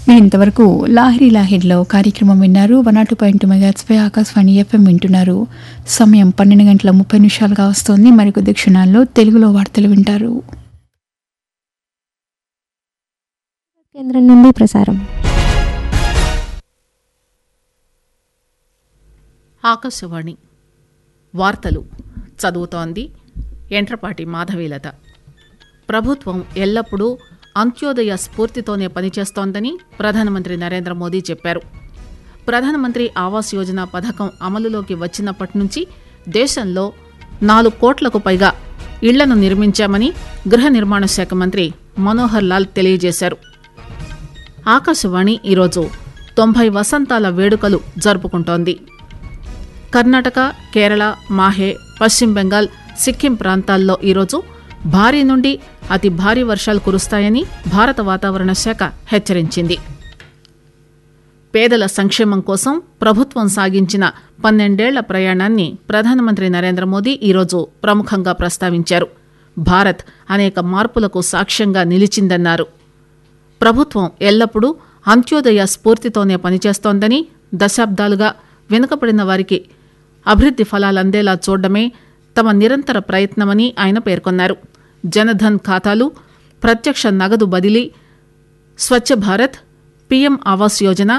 మీరు ఇంతవరకు లాహిరి లాహిర్లో కార్యక్రమం విన్నారు వన్ నాట్ పాయింట్ మెగాట్స్పై ఆకాశవాణి ఎఫ్ఎం వింటున్నారు సమయం పన్నెండు గంటల ముప్పై నిమిషాలుగా వస్తోంది మరికొద్ది క్షణాల్లో తెలుగులో వార్తలు వింటారు కేంద్రం నుండి ప్రసారం ఆకాశవాణి వార్తలు చదువుతోంది ఎంట్రపాటి మాధవీలత ప్రభుత్వం ఎల్లప్పుడూ అంత్యోదయ స్ఫూర్తితోనే పనిచేస్తోందని ప్రధానమంత్రి నరేంద్ర మోదీ చెప్పారు ప్రధానమంత్రి ఆవాస్ యోజన పథకం అమలులోకి వచ్చినప్పటి నుంచి దేశంలో నాలుగు కోట్లకు పైగా ఇళ్లను నిర్మించామని గృహ నిర్మాణ శాఖ మంత్రి మనోహర్ లాల్ తెలియజేశారు ఆకాశవాణి ఈరోజు తొంభై వసంతాల వేడుకలు జరుపుకుంటోంది కర్ణాటక కేరళ మాహే పశ్చిమ బెంగాల్ సిక్కిం ప్రాంతాల్లో ఈరోజు భారీ నుండి అతి భారీ వర్షాలు కురుస్తాయని భారత వాతావరణ శాఖ హెచ్చరించింది పేదల సంక్షేమం కోసం ప్రభుత్వం సాగించిన పన్నెండేళ్ల ప్రయాణాన్ని ప్రధానమంత్రి నరేంద్ర మోదీ ఈరోజు ప్రముఖంగా ప్రస్తావించారు భారత్ అనేక మార్పులకు సాక్ష్యంగా నిలిచిందన్నారు ప్రభుత్వం ఎల్లప్పుడూ అంత్యోదయ స్ఫూర్తితోనే పనిచేస్తోందని దశాబ్దాలుగా వెనుకబడిన వారికి అభివృద్ది ఫలాలందేలా చూడడమే తమ నిరంతర ప్రయత్నమని ఆయన పేర్కొన్నారు జనధన్ ఖాతాలు ప్రత్యక్ష నగదు బదిలీ స్వచ్ఛ భారత్ పీఎం ఆవాస్ యోజన